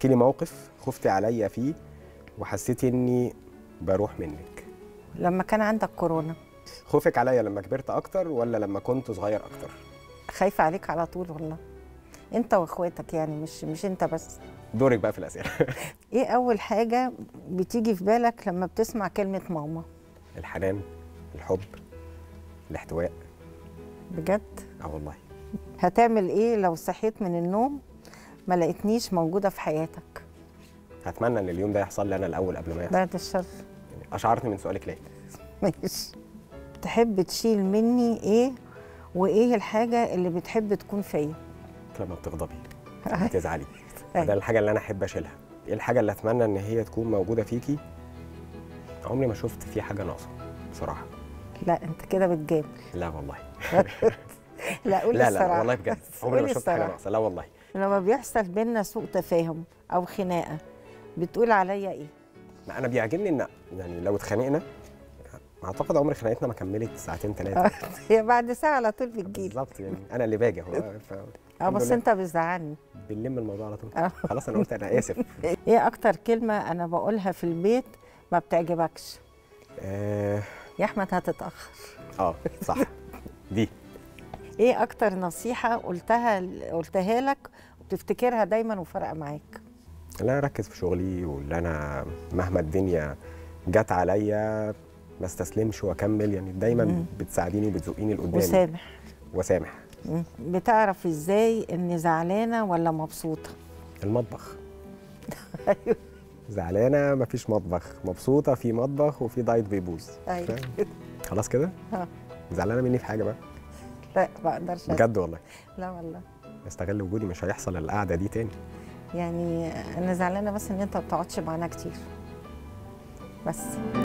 احكي لي موقف خفتي عليا فيه وحسيتي اني بروح منك لما كان عندك كورونا خوفك عليا لما كبرت اكتر ولا لما كنت صغير اكتر خايفه عليك على طول والله انت واخواتك يعني مش مش انت بس دورك بقى في الاسئله ايه اول حاجه بتيجي في بالك لما بتسمع كلمه ماما الحنان الحب الاحتواء بجد اه والله هتعمل ايه لو صحيت من النوم ما لقيتنيش موجوده في حياتك هتمنى ان اليوم ده يحصل لي انا الاول قبل ما يحصل بعد الشر يعني اشعرتني من سؤالك ليه ماشي تحب تشيل مني ايه وايه الحاجه اللي بتحب تكون فيا لما بتغضبي لما تزعلي أيوة. ده الحاجه اللي انا احب اشيلها ايه الحاجه اللي اتمنى ان هي تكون موجوده فيكي عمري ما شفت فيه حاجه ناقصه بصراحه لا انت كده بتجامل لا والله لا قول لا الصراحه لا والله بجد عمري ما قولي شفت حاجه الصراحة. ناقصه لا والله لما بيحصل بينا سوء تفاهم او خناقه بتقول عليا ايه ما انا بيعجبني ان يعني لو اتخانقنا اعتقد عمر خناقتنا ما كملت ساعتين ثلاثه هي بعد ساعه على طول بتجيلي بالظبط يعني انا اللي باجي هو ف... اه الحمد بس لله. انت بتزعلني بنلم الموضوع على طول اه خلاص انا قلت انا اسف ايه اكتر كلمه انا بقولها في البيت ما بتعجبكش اه يا احمد هتتاخر آه، صح دي ايه اكتر نصيحه قلتها قلتها لك وبتفتكرها دايما وفارقه معاك اللي انا اركز في شغلي واللي انا مهما الدنيا جت عليا ما استسلمش واكمل يعني دايما مم. بتساعديني وبتزقيني لقدام وسامح وسامح مم. بتعرف ازاي اني زعلانه ولا مبسوطه المطبخ ايوه زعلانه مفيش مطبخ مبسوطه في مطبخ وفي دايت بيبوظ ايوه فاهم؟ خلاص كده اه. زعلانه مني في حاجه بقى لا ما اقدرش بجد والله لا والله استغل وجودي مش هيحصل القعده دي تاني يعني انا زعلانه بس ان انت ما بتقعدش معانا كتير بس